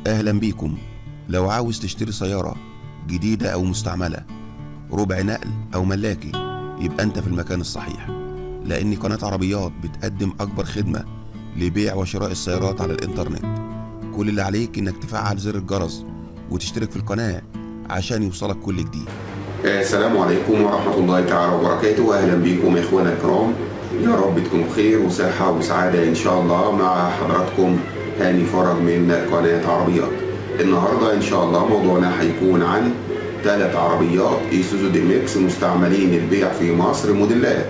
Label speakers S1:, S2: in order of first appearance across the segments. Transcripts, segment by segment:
S1: أهلا بيكم لو عاوز تشتري سيارة جديدة أو مستعملة ربع نقل أو ملاكي يبقى أنت في المكان الصحيح لأن قناة عربيات بتقدم أكبر خدمة لبيع وشراء السيارات على الإنترنت كل اللي عليك إنك تفعل زر الجرس وتشترك في القناة عشان يوصلك كل جديد
S2: السلام عليكم ورحمة الله تعالى وبركاته أهلا بكم إخوانا الكرام يا رب تكونوا بخير وصحة وسعادة إن شاء الله مع حضراتكم هاني فرج من قناة عربيات النهاردة إن شاء الله موضوعنا هيكون عن ثلاث عربيات إيسوزو دي ميكس مستعملين للبيع في مصر موديلات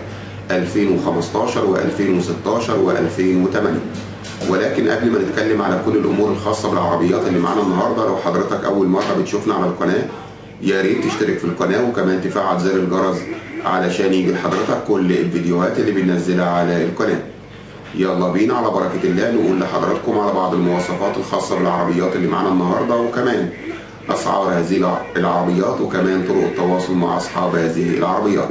S2: 2015 و2016 و2008 ولكن قبل ما نتكلم على كل الامور الخاصه بالعربيات اللي معانا النهارده لو حضرتك اول مره بتشوفنا على القناه يا ريت تشترك في القناه وكمان تفعل زر الجرس علشان يجي لحضرتك كل الفيديوهات اللي بننزلها على القناه يلا بينا على بركه الله نقول لحضراتكم على بعض المواصفات الخاصه بالعربيات اللي معانا النهارده وكمان اسعار هذه العربيات وكمان طرق التواصل مع اصحاب هذه العربيات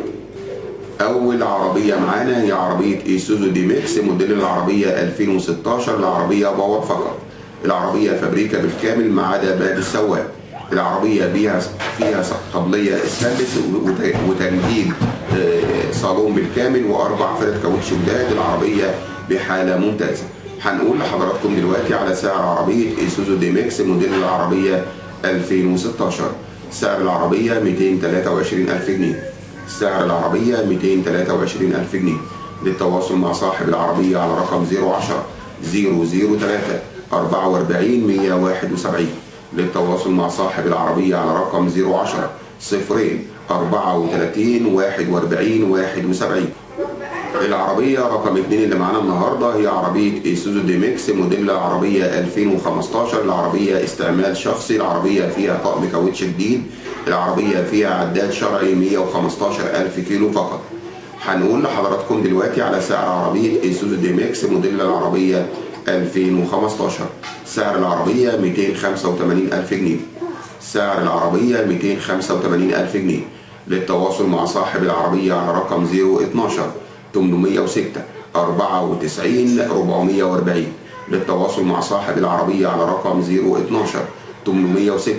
S2: اول عربيه معانا هي عربيه ايسوزو دي ميكس موديل العربيه 2016 العربيه باور فقط العربيه فابريكا بالكامل ما عدا باب السواق العربيه فيها فيها طبليه استانلس وتنجيل صالون بالكامل واربع فرد كاوتش جداد العربيه بحاله ممتازه هنقول لحضراتكم دلوقتي على سعر عربيه ايسوزو دي ميكس موديل العربيه 2016 سعر العربيه 223000 جنيه سعر العربية 223 ألف جنيه للتواصل مع صاحب العربية على رقم 010 003 44 171 للتواصل مع صاحب العربية على رقم 010 صفرين 34 41 71 العربية رقم 2 اللي معانا النهاردة هي عربية ايسوزو دي ميكس موديل العربية 2015 العربية استعمال شخصي العربية فيها طقم كاوتش جديد العربية فيها عداد شرعي 115 ألف كيلو فقط هنقول لحضراتكم دلوقتي على سعر عربية ايسوزو دي ميكس موديل العربية 2015 سعر العربية 285 ألف جنيه سعر العربية 285 ألف جنيه للتواصل مع صاحب العربية على رقم 012 806 94 440 للتواصل مع صاحب العربية على رقم 012 806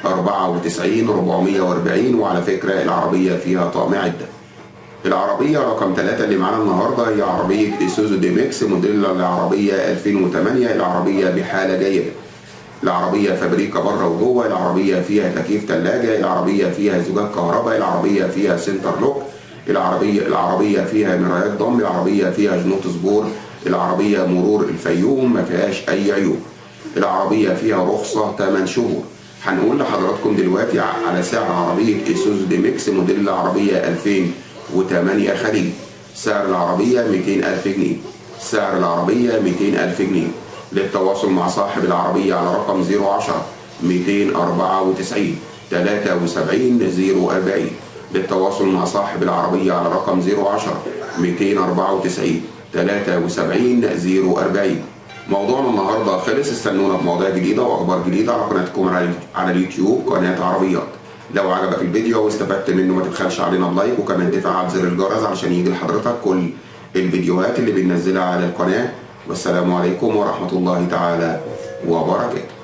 S2: 94 440 وعلى فكرة العربية فيها طقم عدة العربية رقم 3 اللي معانا النهاردة هي عربية ايسوزو دي ميكس موديل العربية 2008 العربية بحالة جيدة العربية فابريكا بره وجوه العربية فيها تكييف ثلاجة العربية فيها زجاج كهرباء العربية فيها سنتر لوك العربية العربية فيها مرايات ضم العربية فيها جنوط سبور العربية مرور الفيوم ما فيهاش أي عيوب العربية فيها رخصة 8 شهور هنقول لحضراتكم دلوقتي على سعر عربية ايسوزو دي ميكس موديل العربية 2008 خليج سعر العربية 200 ألف جنيه سعر العربية 200 ألف جنيه للتواصل مع صاحب العربية على رقم 010 294 73 040 للتواصل مع صاحب العربية على رقم 010 294 73 040 موضوعنا النهارده خلص استنونا بمواضيع جديده واخبار جديده على قناتكم على اليوتيوب قناه عربيات لو عجبك الفيديو واستفدت منه ما تبخلش علينا بلايك وكمان تفعل زر الجرس علشان يجي لحضرتك كل الفيديوهات اللي بننزلها على القناه والسلام عليكم ورحمه الله تعالى وبركاته